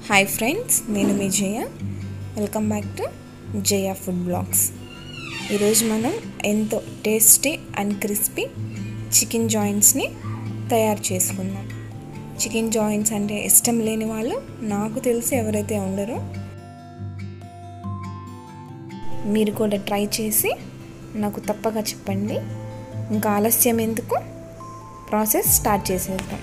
hi friends నేను మీ Jaya welcome back to Jaya food blogs ఈరోజు మనం ఎంతో టేస్టీ అండ్ క్రిస్పీ చికెన్ జాయింట్స్ని తయారు చేసుకుందాం చికెన్ జాయింట్స్ అంటే ఇష్టం లేని వాళ్ళు నాకు తెలిసి ఎవరైతే ఉండరో మీరు కూడా ట్రై చేసి నాకు తప్పగా చెప్పండి ఇంకా ఆలస్యం ఎందుకు ప్రాసెస్ స్టార్ట్ చేసేద్దాం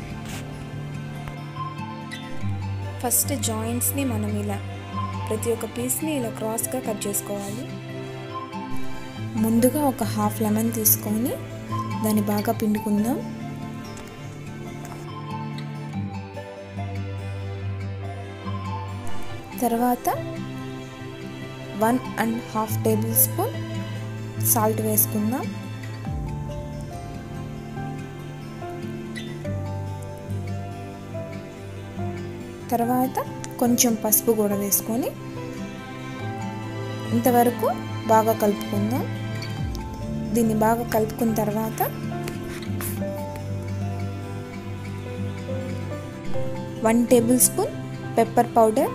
ఫస్ట్ జాయింట్స్ని మనం ఇలా ప్రతి ఒక్క పీస్ని ఇలా క్రాస్గా కట్ చేసుకోవాలి ముందుగా ఒక హాఫ్ లెమన్ తీసుకొని దాన్ని బాగా పిండుకుందాం తర్వాత one and half tablespoon salt వేసుకుందాం తర్వాత కొంచెం పసుపు కూడా వేసుకొని ఇంతవరకు బాగా కలుపుకుందాం దీన్ని బాగా కలుపుకున్న తర్వాత one tablespoon pepper powder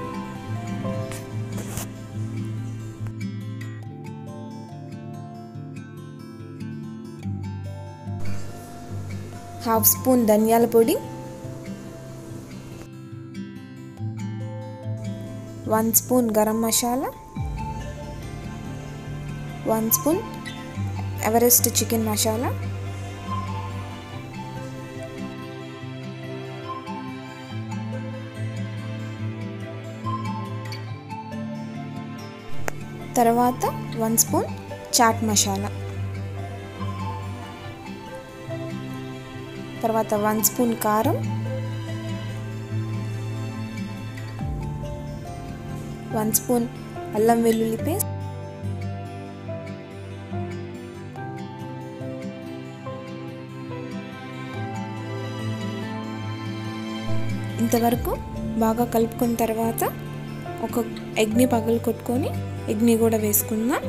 half spoon ధనియాల పొడి one spoon garam masala one spoon Everest chicken masala తర్వాత వన్ స్పూన్ చాట్ మసాలా తర్వాత వన్ స్పూన్ కారం వన్ స్పూన్ అల్లం వెల్లుల్లి పేస్ట్ ఇంతవరకు బాగా కలుపుకున్న తర్వాత ఒక ఎగ్ని పగలు కొట్టుకొని ఎగ్ని కూడా వేసుకుందాం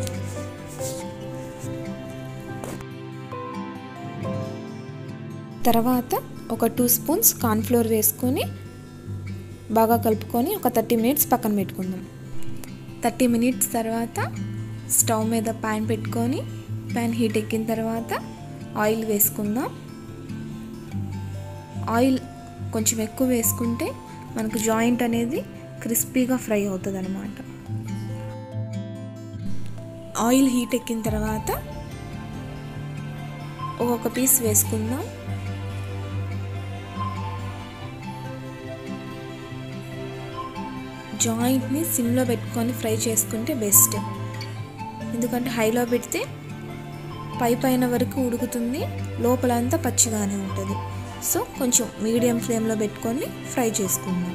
తర్వాత ఒక టూ స్పూన్స్ కార్న్ఫ్లోర్ వేసుకొని బాగా కలుపుకొని ఒక థర్టీ మినిట్స్ పక్కన పెట్టుకుందాం థర్టీ మినిట్స్ తర్వాత స్టవ్ మీద ప్యాన్ పెట్టుకొని ప్యాన్ హీట్ ఎక్కిన తర్వాత ఆయిల్ వేసుకుందాం ఆయిల్ కొంచెం ఎక్కువ వేసుకుంటే మనకు జాయింట్ అనేది క్రిస్పీగా ఫ్రై అవుతుంది అనమాట ఆయిల్ హీట్ ఎక్కిన తర్వాత ఒక్కొక్క పీస్ వేసుకుందాం జాయింట్ని సిమ్లో పెట్టుకొని ఫ్రై చేసుకుంటే బెస్ట్ ఎందుకంటే హైలో పెడితే పై పైన వరకు ఉడుకుతుంది లోపలంతా పచ్చిగానే ఉంటుంది సో కొంచెం మీడియం ఫ్లేమ్లో పెట్టుకొని ఫ్రై చేసుకుందాం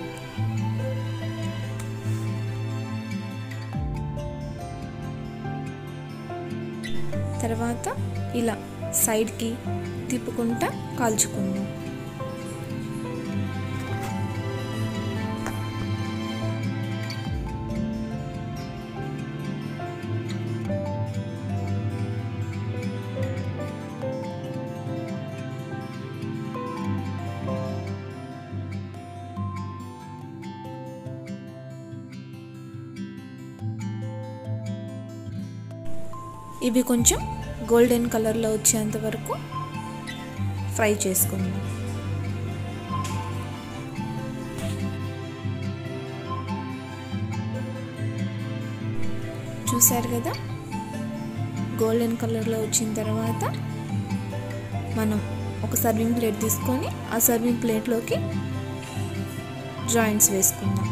తర్వాత ఇలా సైడ్కి తిప్పుకుంటా కాల్చుకుందాం ఇవి కొంచెం గోల్డెన్ కలర్లో వచ్చేంత వరకు ఫ్రై చేసుకుందాం చూసారు కదా గోల్డెన్ కలర్లో వచ్చిన తర్వాత మనం ఒక సర్వింగ్ ప్లేట్ తీసుకొని ఆ సర్వింగ్ ప్లేట్లోకి జాయింట్స్ వేసుకుందాం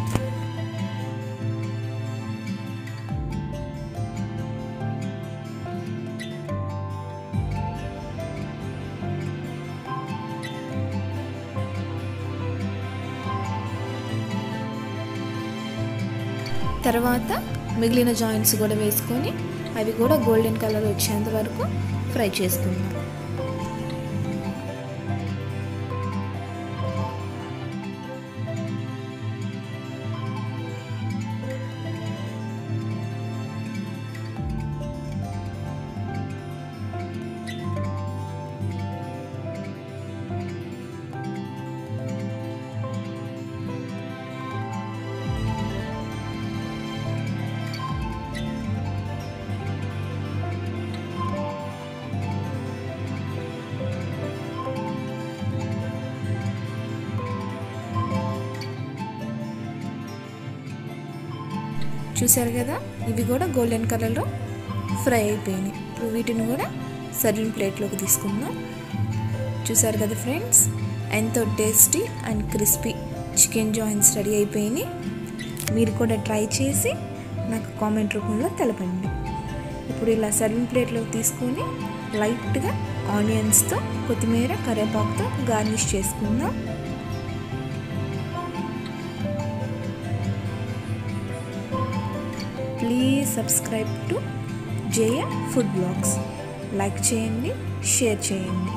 తర్వాత మిగిలిన జాయింట్స్ కూడా వేసుకొని అవి కూడా గోల్డెన్ కలర్ వచ్చేంత వరకు ఫ్రై చేసుకుందాం చూసారు కదా ఇవి కూడా గోల్డెన్ కలర్లో ఫ్రై అయిపోయినాయి ఇప్పుడు వీటిని కూడా సర్వింగ్ ప్లేట్లోకి తీసుకుందాం చూసారు కదా ఫ్రెండ్స్ ఎంతో tasty and crispy chicken joints ready అయిపోయినాయి మీరు కూడా ట్రై చేసి నాకు కామెంట్ రూపంలో తెలపండి ఇప్పుడు ఇలా సర్వింగ్ ప్లేట్లోకి తీసుకొని లైట్గా ఆనియన్స్తో కొత్తిమీర కరివేపాకుతో గార్నిష్ చేసుకుందాం please subscribe to Jaya food blogs like చేయండి షేర్ చేయండి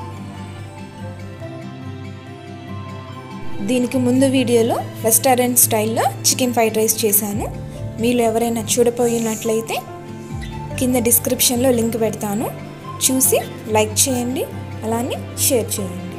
దీనికి ముందు వీడియోలో రెస్టారెంట్ స్టైల్లో చికెన్ ఫ్రైడ్ రైస్ చేశాను మీరు ఎవరైనా చూడపోయినట్లయితే కింద డిస్క్రిప్షన్లో లింక్ పెడతాను చూసి లైక్ చేయండి అలానే షేర్ చేయండి